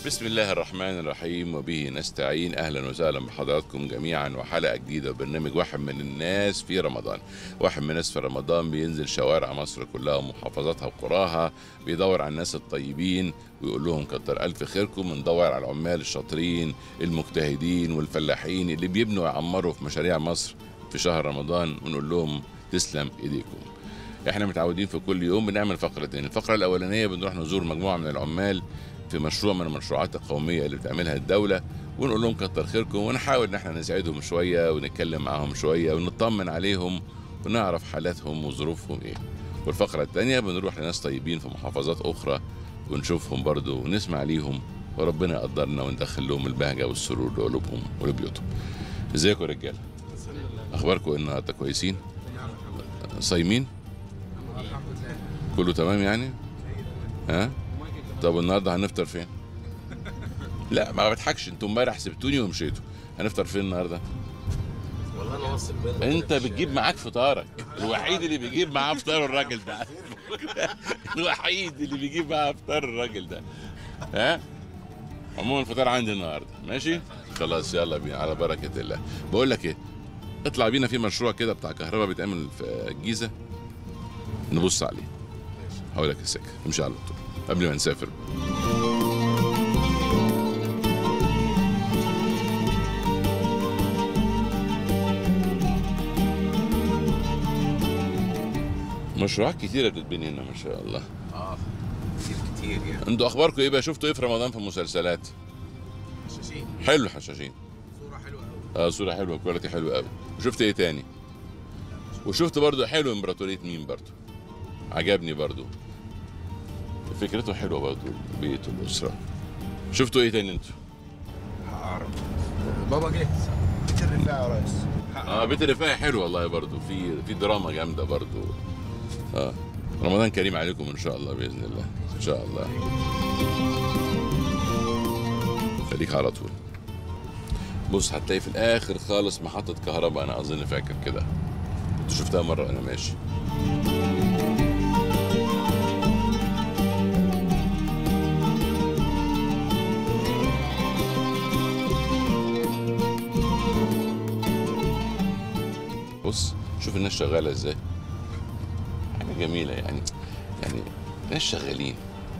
بسم الله الرحمن الرحيم وبه نستعين اهلا وسهلا بحضراتكم جميعا وحلقه جديده وبرنامج واحد من الناس في رمضان واحد من الناس في رمضان بينزل شوارع مصر كلها ومحافظاتها وقراها بيدور على الناس الطيبين ويقول لهم كتر الف خيركم بندور على العمال الشاطرين المجتهدين والفلاحين اللي بيبنوا ويعمروا في مشاريع مصر في شهر رمضان ونقول لهم تسلم ايديكم احنا متعودين في كل يوم بنعمل فقرتين الفقره الاولانيه بنروح نزور مجموعه من العمال في مشروع من المشروعات القوميه اللي بتعملها الدوله ونقول لهم كتر خيركم ونحاول ان احنا نساعدهم شويه ونتكلم معاهم شويه ونطمن عليهم ونعرف حالاتهم وظروفهم ايه والفقره الثانيه بنروح لناس طيبين في محافظات اخرى ونشوفهم برضو ونسمع ليهم وربنا يقدرنا وندخل لهم البهجه والسرور لقلوبهم ولبيوتهم ازيكم يا رجاله اخباركم إيه النهارده كويسين صايمين كله تمام يعني ها طب النهارده هنفطر فين لا ما بضحكش انتوا امبارح سبتوني ومشيتوا هنفطر فين النهارده والله انا واثق منك انت بتجيب معاك فطارك الوحيد اللي بيجيب معاه فطار الراجل ده الوحيد اللي بيجيب معاه فطار الراجل ده ها عموما الفطار عندي النهارده ماشي خلاص يلا بينا على بركه الله بقول لك ايه اطلع بينا في مشروع كده بتاع كهرباء بيتعمل في الجيزه نبص عليه هقول لك السكه امشي على طول قبل ما نسافر مشروعات كتيرة بتتبني هنا ما شاء الله اه كتير كتير يعني انتوا اخباركم ايه بقى شفتوا ايه في رمضان في المسلسلات حشاشين حلو حشاشين صوره حلوه قوي اه صورة حلوة كواليتي حلوة قوي وشفت ايه تاني وشفت برضو حلو امبراطورية مين برضو عجبني برضو فكرته حلوة برضو البيت والأسرة شفتوا ايه تاني انتوا عرب بابا جه بيت الرفاعي يا ريس اه بيت الرفاعي حلو والله برضو في في دراما جامدة برضو اه رمضان كريم عليكم ان شاء الله باذن الله ان شاء الله خليك على طول بص هتلاقي في الاخر خالص محطة كهرباء انا اظن فاكر كده كنت شفتها مرة وانا ماشي بص شوف الناس شغالة ازاي حاجة جميلة يعني يعني ناس شغالين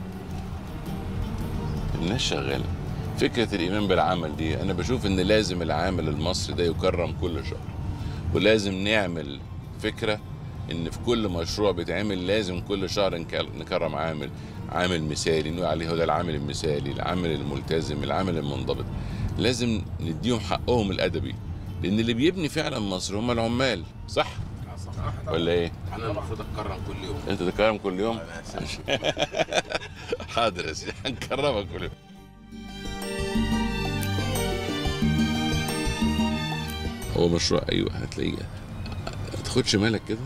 الناس شغالة فكرة الإيمان بالعمل دي أنا بشوف إن لازم العامل المصري ده يكرم كل شهر ولازم نعمل فكرة إن في كل مشروع بيتعمل لازم كل شهر نك- نكرم عامل عامل مثالي نقول عليه هو ده العامل المثالي العامل الملتزم العامل المنضبط لازم نديهم حقهم الأدبي لأن اللي بيبني فعلا مصر هم العمال صح صح ولا إيه؟ انا المفروض اتكرم كل يوم أنت تكرم كل يوم؟ أنا آسف. حاضر يا سيدي هنكرمك كل يوم هو مشروع ايوه هتلاقيه ما تاخدش مالك كده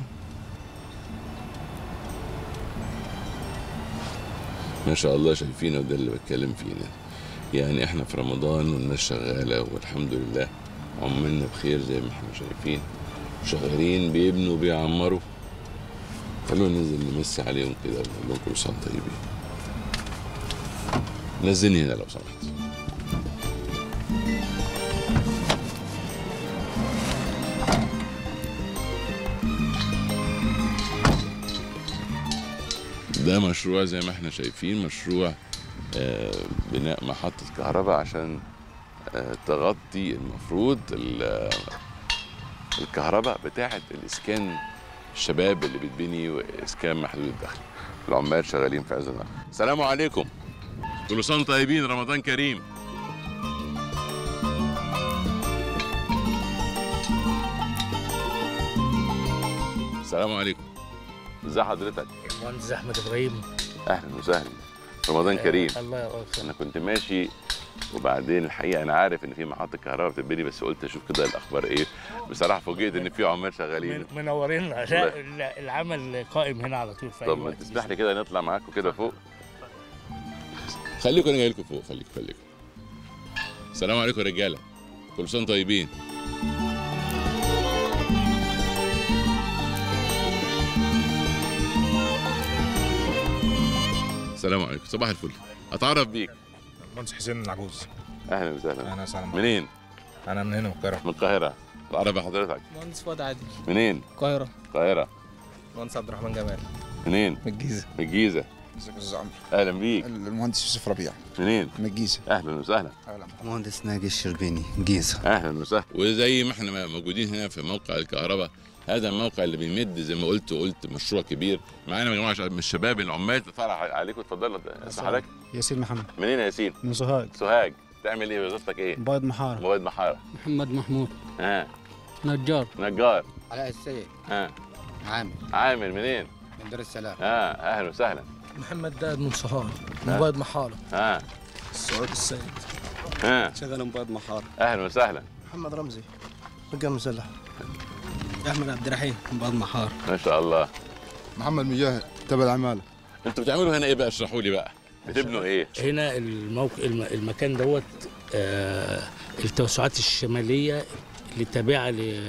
ما شاء الله شايفينه ده اللي بتكلم فيه ده يعني احنا في رمضان والناس شغاله والحمد لله عملنا بخير زي ما احنا شايفين شغالين بيبنوا بيعمروا خلونا ننزل نمسي عليهم كده ونقول لهم كل سنه وأنتم طيبين نزلني هنا لو سمحت ده مشروع زي ما احنا شايفين مشروع آه، بناء محطة كهرباء عشان آه، تغطي المفروض ال- الكهرباء بتاعة الإسكان الشباب اللي بتبني وإسكان محدود الدخل العمال شغالين في عز النهار السلام عليكم كل سنة وأنتم طيبين رمضان كريم السلام عليكم ازي حضرتك مهندس احمد ابراهيم اهلا وسهلا رمضان كريم الله يوفقك انا كنت ماشي وبعدين الحقيقه انا عارف ان في محطه كهرباء بتتبني بس قلت اشوف كده الاخبار ايه بصراحه فوجئت ان في عمال شغالين من- منورين لا لا، العمل قائم هنا على طول في أي طب ما وقت. تسمح لي كده نطلع معاكم كده فوق خليكم انا جاي لكم فوق خليكم خليكم السلام عليكم يا رجاله كل سنه وأنتم طيبين السلام عليكم صباح الفل اتعرف بيك مهندس حسين العجوز اهلا وسهلا انا سلام منين انا من هنا من القاهره من القاهره العربي حضرتك مهندس فؤاد عادل منين القاهرة القاهره مهندس عبد الرحمن جمال منين من الجيزة من الجيزه ازيك يا استاذ عمرو اهلا بيك المهندس يوسف ربيع منين من الجيزه اهلا وسهلا اهلا مهندس ناجي الشربيني جيزة اهلا وسهلا وزي ما احنا موجودين هنا في موقع الكهرباء هذا الموقع اللي بيمد زي ما قلت وقلت مشروع كبير معانا مجموعه من الشباب العمال تتفرع عليكم اتفضل اسم حضرتك ياسين محمد منين يا ياسين من سوهاج سوهاج تعمل ايه وظيفتك ايه بيض محارة مواد محاره محمد محمود ها نجار نجار علاء السيد ها عامل عامل منين من دار السلام ها اهلا وسهلا محمد داد من صهار ها. من بيض محارة ها السعود السيد ها شغال مبيض محار اهلا وسهلا محمد رمزي مقام مسلح احمد عبد الرحيم بيض محار ما شاء الله محمد مجاهد تبع العماله انتوا بتعملوا هنا ايه بقى اشرحوا لي بقى بتبنوا ايه هنا الموقع الم- المكان دوت آه، التوسعات الشماليه اللي تابعه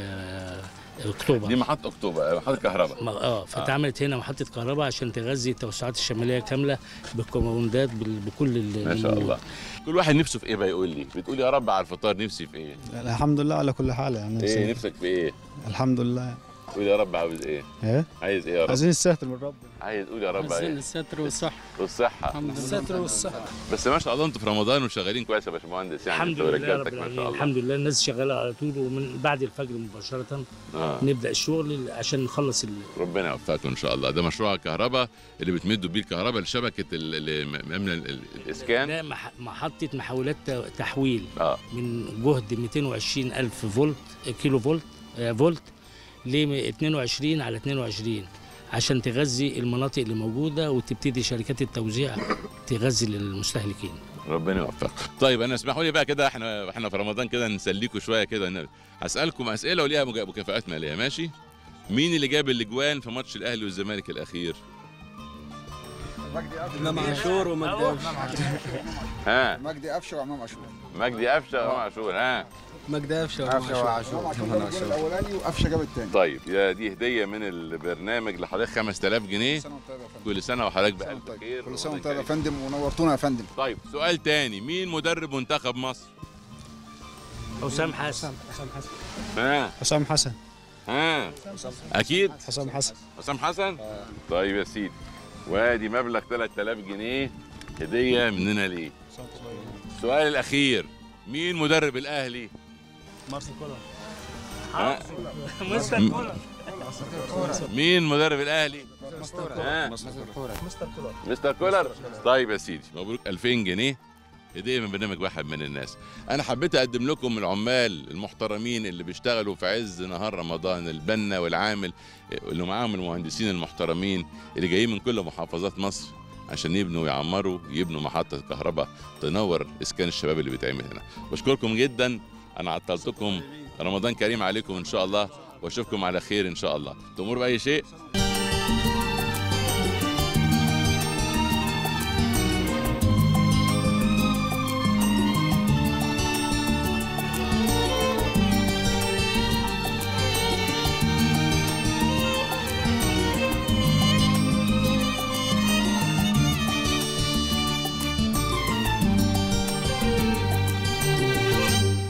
لاكتوبر دي محطه اكتوبر محطه كهرباء ما- اه فاتعملت هنا محطه كهرباء عشان تغذي التوسعات الشماليه كامله بالكومباوندات بال- بكل ال- ما شاء الله كل واحد نفسه في ايه بقى يقول لي بتقول يا رب على الفطار نفسي في ايه الحمد لله على كل حال يعني ايه نفسك في ايه الحمد لله قول يا رب عاوز ايه ايه عايز ايه يا رب عايزين السهل من ربنا عايز قول يا رب عايزين ايه الستر والصحة والصحه الحمد لله الستر والصحة بس ما شاء الله انتوا في رمضان وشغالين كويس يا باشمهندس يعني الحمد انت لله رب ورجالتك ما العالمين شاء الله الحمد لله الناس شغاله على طول ومن بعد الفجر مباشره آه. نبدا الشغل عشان نخلص ال... ربنا يوفقكم ان شاء الله ده مشروع كهرباء اللي بتمدوا بيه الكهرباء لشبكه ال- اللي مأمنة ال- ال- الاسكان ده مح- محطه محولات ت- تحويل اه من جهد 220 الف فولت كيلو فولت آه، فولت ل 22 على 22 عشان تغذي المناطق اللي موجوده وتبتدي شركات التوزيع تغذي للمستهلكين ربنا يوفقك طيب انا اسمحوا لي بقى كده احنا احنا في رمضان كده نسليكم شويه كده هسالكم اسئله وليها مجا- مكافآت ماليه ماشي مين اللي جاب الاجوان في ماتش الاهلي والزمالك الاخير امام عاشور ومجدي ها مجدي قفشه وامام عاشور مجدي قفشه وامام عاشور ها مجدي قفشه قفشه وعاشور الجول الاولاني وقفشه جاب الثاني طيب يا دي هديه من البرنامج لحضرتك 5000 جنيه سنه وانت طيب يا فندم كل سنه وحضرتك سنة بألف وانت خير طيب. كل سنه وانت ورمضان طيب يا كريم. فندم ونورتونا يا فندم طيب سؤال تاني مين مدرب منتخب مصر حسام حسن ها حسام حسن ها اكيد حسام حسن حسام حسن طيب يا سيدي وادي مبلغ 3000 جنيه هديه مننا ليه السؤال الاخير مين مدرب الاهلي مارسيل كولر ها؟ مستر م- كولر مين مدرب الاهلي ها؟ مستر كولر طيب يا سيدي مبروك 2000 جنيه هديه من برنامج واحد من الناس انا حبيت اقدم لكم العمال المحترمين اللي بيشتغلوا في عز نهار رمضان البنا والعامل اللي معاهم المهندسين المحترمين اللي جايين من كل محافظات مصر عشان يبنوا ويعمروا يبنوا محطة كهرباء تنور إسكان الشباب اللي بيتعمل هنا بشكركم جدا أنا عطلتكم رمضان كريم عليكم إن شاء الله وأشوفكم على خير إن شاء الله تمر بأي شيء